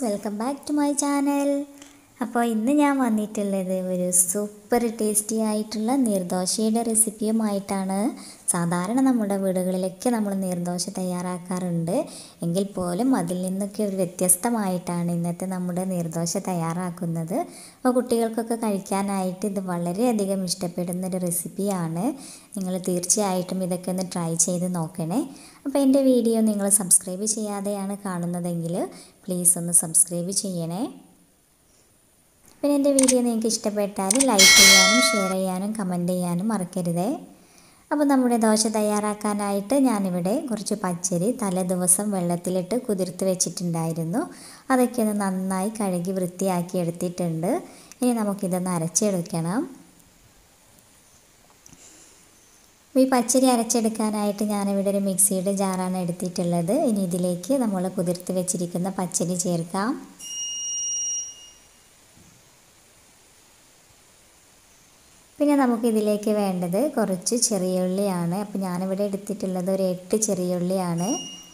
welcome back to my channel അപ്പോൾ ഇന്ന് ഞാൻ വന്നിട്ടുള്ളത് ഒരു സൂപ്പർ ടേസ്റ്റി ആയിട്ടുള്ള നീർദോശയുടെ റെസിപ്പിയുമായിട്ടാണ് സാധാരണ നമ്മുടെ വീടുകളിലൊക്കെ നമ്മൾ നീർദോശ തയ്യാറാക്കാറുണ്ട് എങ്കിൽ പോലും അതിൽ നിന്നൊക്കെ ഒരു വ്യത്യസ്തമായിട്ടാണ് ഇന്നത്തെ നമ്മുടെ നീർദോശ തയ്യാറാക്കുന്നത് അപ്പോൾ കുട്ടികൾക്കൊക്കെ കഴിക്കാനായിട്ട് ഇത് വളരെയധികം ഇഷ്ടപ്പെടുന്ന ഒരു റെസിപ്പിയാണ് നിങ്ങൾ തീർച്ചയായിട്ടും ഇതൊക്കെ ഒന്ന് ട്രൈ ചെയ്ത് നോക്കണേ അപ്പോൾ എൻ്റെ വീഡിയോ നിങ്ങൾ സബ്സ്ക്രൈബ് ചെയ്യാതെയാണ് കാണുന്നതെങ്കിൽ പ്ലീസ് ഒന്ന് സബ്സ്ക്രൈബ് ചെയ്യണേ പിന്നെ എൻ്റെ വീഡിയോ നിങ്ങൾക്ക് ഇഷ്ടപ്പെട്ടാൽ ലൈക്ക് ചെയ്യാനും ഷെയർ ചെയ്യാനും കമൻറ്റ് ചെയ്യാനും മറക്കരുതേ അപ്പോൾ നമ്മുടെ ദോശ തയ്യാറാക്കാനായിട്ട് ഞാനിവിടെ കുറച്ച് പച്ചരി തലേ ദിവസം വെള്ളത്തിലിട്ട് കുതിർത്ത് വെച്ചിട്ടുണ്ടായിരുന്നു അതൊക്കെ ഒന്ന് നന്നായി കഴുകി വൃത്തിയാക്കി എടുത്തിട്ടുണ്ട് ഇനി നമുക്കിതൊന്ന് അരച്ചെടുക്കണം ഈ പച്ചരി അരച്ചെടുക്കാനായിട്ട് ഞാനിവിടെ ഒരു മിക്സിയുടെ ജാറാണ് എടുത്തിട്ടുള്ളത് ഇനി ഇതിലേക്ക് നമ്മൾ കുതിർത്ത് വെച്ചിരിക്കുന്ന പച്ചരി ചേർക്കാം പിന്നെ നമുക്ക് ഇതിലേക്ക് വേണ്ടത് കുറച്ച് ചെറിയ ഉള്ളിയാണ് അപ്പോൾ ഞാനിവിടെ എടുത്തിട്ടുള്ളത് ഒരു എട്ട് ചെറിയ ഉള്ളിയാണ്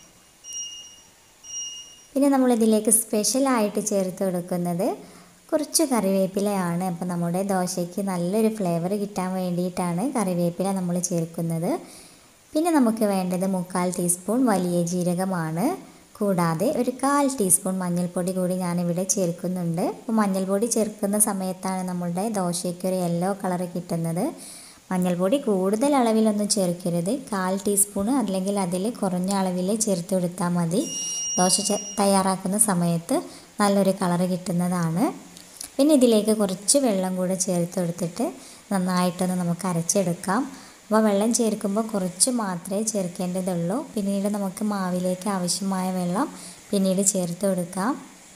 പിന്നെ നമ്മളിതിലേക്ക് സ്പെഷ്യലായിട്ട് ചേർത്ത് കൊടുക്കുന്നത് കുറച്ച് കറിവേപ്പിലയാണ് അപ്പോൾ നമ്മുടെ ദോശയ്ക്ക് നല്ലൊരു ഫ്ലേവർ കിട്ടാൻ വേണ്ടിയിട്ടാണ് കറിവേപ്പില നമ്മൾ ചേർക്കുന്നത് പിന്നെ നമുക്ക് വേണ്ടത് മുക്കാൽ ടീസ്പൂൺ വലിയ ജീരകമാണ് കൂടാതെ ഒരു കാൽ ടീസ്പൂൺ മഞ്ഞൾപ്പൊടി കൂടി ഞാനിവിടെ ചേർക്കുന്നുണ്ട് അപ്പോൾ മഞ്ഞൾപ്പൊടി ചേർക്കുന്ന സമയത്താണ് നമ്മളുടെ ദോശയ്ക്ക് ഒരു യെല്ലോ കളർ കിട്ടുന്നത് മഞ്ഞൾപ്പൊടി കൂടുതൽ അളവിലൊന്നും ചേർക്കരുത് കാൽ ടീസ്പൂൺ അല്ലെങ്കിൽ അതിൽ കുറഞ്ഞ അളവിൽ ചേർത്ത് കൊടുത്താൽ മതി ദോശ തയ്യാറാക്കുന്ന സമയത്ത് നല്ലൊരു കളർ കിട്ടുന്നതാണ് പിന്നെ ഇതിലേക്ക് കുറച്ച് വെള്ളം കൂടെ ചേർത്ത് കൊടുത്തിട്ട് നന്നായിട്ടൊന്ന് നമുക്ക് അരച്ചെടുക്കാം അപ്പോൾ വെള്ളം ചേർക്കുമ്പോൾ കുറച്ച് മാത്രമേ ചേർക്കേണ്ടതുള്ളൂ പിന്നീട് നമുക്ക് മാവിലേക്ക് ആവശ്യമായ വെള്ളം പിന്നീട് ചേർത്ത് കൊടുക്കാം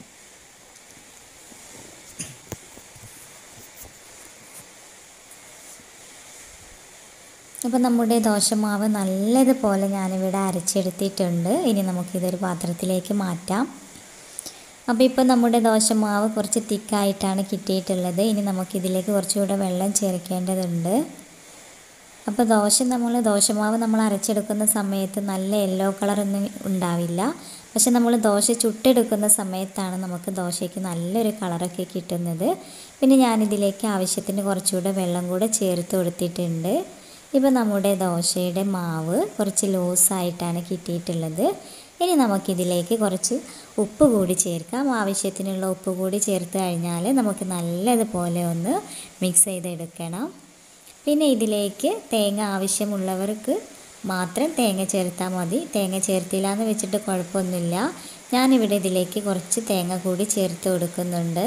അപ്പോൾ നമ്മുടെ ദോശമാവ് നല്ലതുപോലെ ഞാനിവിടെ അരച്ചെടുത്തിട്ടുണ്ട് ഇനി നമുക്കിതൊരു പാത്രത്തിലേക്ക് മാറ്റാം അപ്പോൾ ഇപ്പോൾ നമ്മുടെ ദോശമാവ് കുറച്ച് തിക്കായിട്ടാണ് കിട്ടിയിട്ടുള്ളത് ഇനി നമുക്കിതിലേക്ക് കുറച്ചുകൂടെ വെള്ളം ചേർക്കേണ്ടതുണ്ട് അപ്പോൾ ദോശ നമ്മൾ ദോശമാവ് നമ്മൾ അരച്ചെടുക്കുന്ന സമയത്ത് നല്ല യെല്ലോ കളറൊന്നും ഉണ്ടാവില്ല പക്ഷെ നമ്മൾ ദോശ ചുട്ടെടുക്കുന്ന സമയത്താണ് നമുക്ക് ദോശയ്ക്ക് നല്ലൊരു കളറൊക്കെ കിട്ടുന്നത് പിന്നെ ഞാനിതിലേക്ക് ആവശ്യത്തിന് കുറച്ചുകൂടെ വെള്ളം കൂടെ ചേർത്ത് കൊടുത്തിട്ടുണ്ട് ഇപ്പോൾ നമ്മുടെ ദോശയുടെ മാവ് കുറച്ച് ലൂസായിട്ടാണ് കിട്ടിയിട്ടുള്ളത് ഇനി നമുക്കിതിലേക്ക് കുറച്ച് ഉപ്പ് കൂടി ചേർക്കാം ആവശ്യത്തിനുള്ള ഉപ്പ് കൂടി ചേർത്ത് കഴിഞ്ഞാൽ നമുക്ക് നല്ലതുപോലെ ഒന്ന് മിക്സ് ചെയ്തെടുക്കണം പിന്നെ ഇതിലേക്ക് തേങ്ങ ആവശ്യമുള്ളവർക്ക് മാത്രം തേങ്ങ ചേർത്താൽ മതി തേങ്ങ ചേർത്തില്ല എന്ന് വെച്ചിട്ട് കുഴപ്പമൊന്നുമില്ല ഞാനിവിടെ ഇതിലേക്ക് കുറച്ച് തേങ്ങ കൂടി ചേർത്ത് കൊടുക്കുന്നുണ്ട്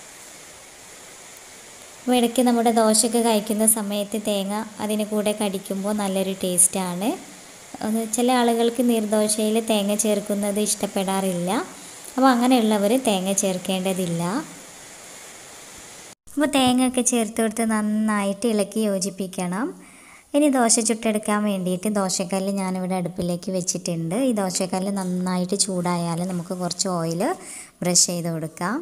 അപ്പോൾ ഇടയ്ക്ക് നമ്മുടെ ദോശയൊക്കെ കഴിക്കുന്ന സമയത്ത് തേങ്ങ അതിന് കൂടെ കടിക്കുമ്പോൾ നല്ലൊരു ടേസ്റ്റാണ് ചില ആളുകൾക്ക് നീർദോശയിൽ തേങ്ങ ചേർക്കുന്നത് ഇഷ്ടപ്പെടാറില്ല അപ്പോൾ അങ്ങനെയുള്ളവർ തേങ്ങ ചേർക്കേണ്ടതില്ല അപ്പോൾ തേങ്ങയൊക്കെ ചേർത്ത് കൊടുത്ത് നന്നായിട്ട് ഇളക്കി യോജിപ്പിക്കണം ഇനി ദോശ ചുട്ടെടുക്കാൻ വേണ്ടിയിട്ട് ദോശക്കല്ല് ഞാനിവിടെ അടുപ്പിലേക്ക് വെച്ചിട്ടുണ്ട് ഈ ദോശക്കല്ല് നന്നായിട്ട് ചൂടായാൽ നമുക്ക് കുറച്ച് ഓയിൽ ബ്രഷ് ചെയ്ത് കൊടുക്കാം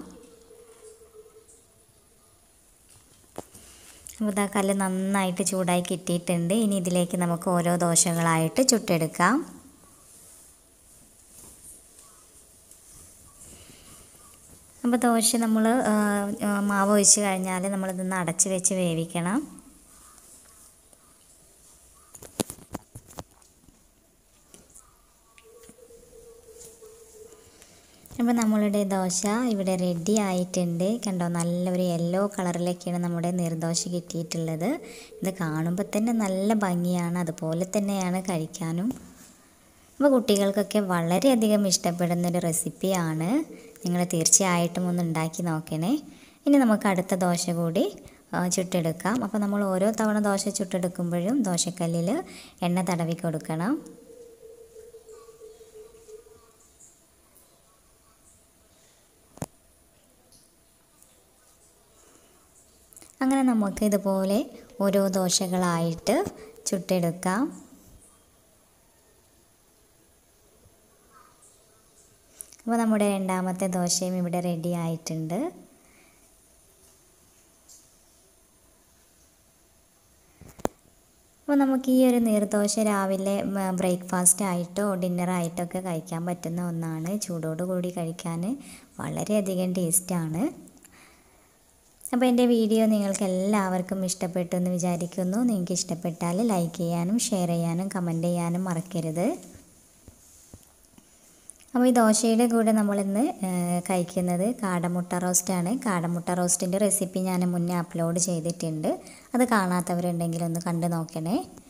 അപ്പോൾ ഇതാ കല്ല് നന്നായിട്ട് ചൂടായി കിട്ടിയിട്ടുണ്ട് ഇനി ഇതിലേക്ക് നമുക്ക് ഓരോ ദോശകളായിട്ട് ചുട്ടെടുക്കാം അപ്പോൾ ദോശ നമ്മൾ മാവ് ഒഴിച്ച് കഴിഞ്ഞാൽ നമ്മളിതൊന്ന് അടച്ച് വെച്ച് വേവിക്കണം അപ്പോൾ നമ്മളുടെ ദോശ ഇവിടെ റെഡി ആയിട്ടുണ്ട് കണ്ടോ നല്ലൊരു യെല്ലോ കളറിലേക്കാണ് നമ്മുടെ നീർദോശ കിട്ടിയിട്ടുള്ളത് ഇത് കാണുമ്പോൾ തന്നെ നല്ല ഭംഗിയാണ് അതുപോലെ തന്നെയാണ് കഴിക്കാനും അപ്പോൾ കുട്ടികൾക്കൊക്കെ വളരെയധികം ഇഷ്ടപ്പെടുന്നൊരു റെസിപ്പിയാണ് നിങ്ങൾ തീർച്ചയായിട്ടും ഒന്ന് ഉണ്ടാക്കി നോക്കണേ ഇനി നമുക്ക് അടുത്ത ദോശ കൂടി ചുട്ടെടുക്കാം അപ്പോൾ നമ്മൾ ഓരോ തവണ ദോശ ചുട്ടെടുക്കുമ്പോഴും ദോശക്കല്ലിൽ എണ്ണ തടവി കൊടുക്കണം അങ്ങനെ നമുക്ക് ഇതുപോലെ ഓരോ ദോശകളായിട്ട് ചുട്ടെടുക്കാം അപ്പോൾ നമ്മുടെ രണ്ടാമത്തെ ദോശയും ഇവിടെ റെഡി ആയിട്ടുണ്ട് അപ്പോൾ നമുക്ക് ഈ ഒരു നീർദോശ രാവിലെ ബ്രേക്ക്ഫാസ്റ്റ് ആയിട്ടോ ഡിന്നറായിട്ടോ ഒക്കെ കഴിക്കാൻ പറ്റുന്ന ഒന്നാണ് ചൂടോട് കൂടി കഴിക്കാൻ വളരെയധികം ടേസ്റ്റാണ് അപ്പോൾ എൻ്റെ വീഡിയോ നിങ്ങൾക്ക് എല്ലാവർക്കും ഇഷ്ടപ്പെട്ടു എന്ന് വിചാരിക്കുന്നു നിങ്ങൾക്ക് ഇഷ്ടപ്പെട്ടാൽ ലൈക്ക് ചെയ്യാനും ഷെയർ ചെയ്യാനും കമൻറ്റ് ചെയ്യാനും മറക്കരുത് അപ്പോൾ ഈ ദോശയുടെ കൂടെ നമ്മളിന്ന് കഴിക്കുന്നത് കാടമുട്ട റോസ്റ്റാണ് കാടമുട്ട റോസ്റ്റിൻ്റെ റെസിപ്പി ഞാൻ മുന്നേ അപ്ലോഡ് ചെയ്തിട്ടുണ്ട് അത് കാണാത്തവരുണ്ടെങ്കിൽ ഒന്ന് കണ്ടു നോക്കണേ